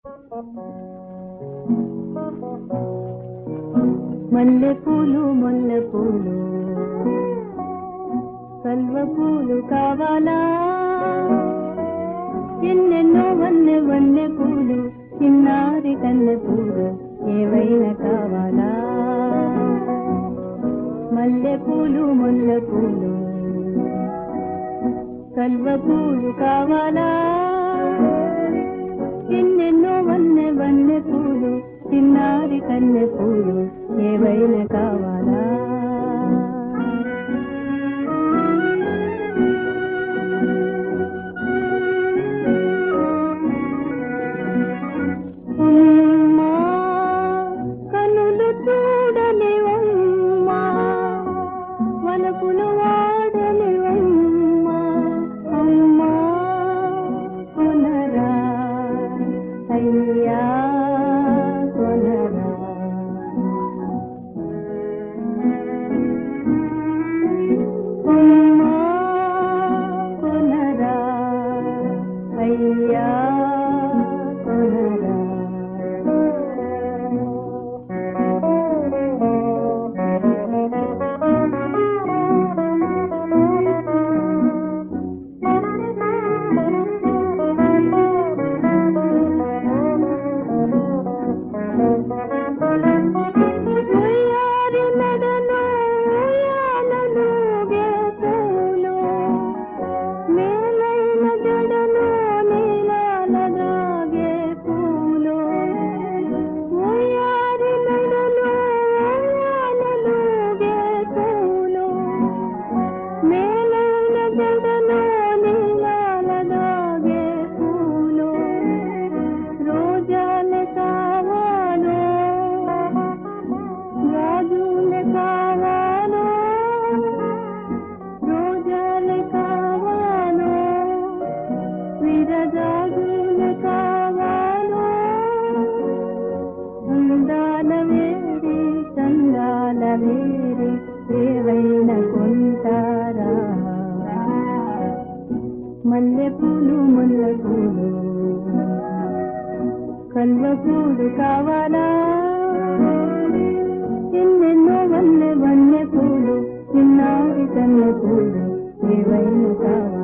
మల్లె పూలు మొల్ల పూలు కల్వ పూలు కావాలా ఎన్నెన్నో వన్నె వన్నె పూలు చిన్నారి కన్నె పూలు ఏవైనా కావాలా మల్లె పూలు మొల్ల పూలు కల్వ పూలు కావాలా ఎన్నెన్నో వన్నె వన్నె పూలు చిన్నారి కన్నె పూలు ఏవైనా కావాలా అమ్మా, కనులు చూడని అమ్మా, వలపులు వాడని అమ్మా, అమ్మా, కొనరా, అయ్యా, కొనరా. అమ్మా, కొనరా, అయ్యా, కొనరా. ఉయ్యారి మెడలో ఉయ్యాలలో గేతులు, మేలైన జడలో నీలాల దాగే పూలు. ఉయ్యారి మెడలో ఉయ్యాలలో గేతులు, మేలైన జడలో నీలాల దాగే పూలు. రోజాలే కావాలో రాజులే కావాలో రోజాలే కావాలో విరజాజులే కావాలో అందాల వేరి చందాల వేరి ఏవైనా కొంటారా మల్లె పూలు ముల్ల పూలు కల్వ పూలు కావాలా ఎన్నెన్నో వన్నె వన్నె పూలు చిన్నారి కన్నె పూలు ఏవైనా కావాలా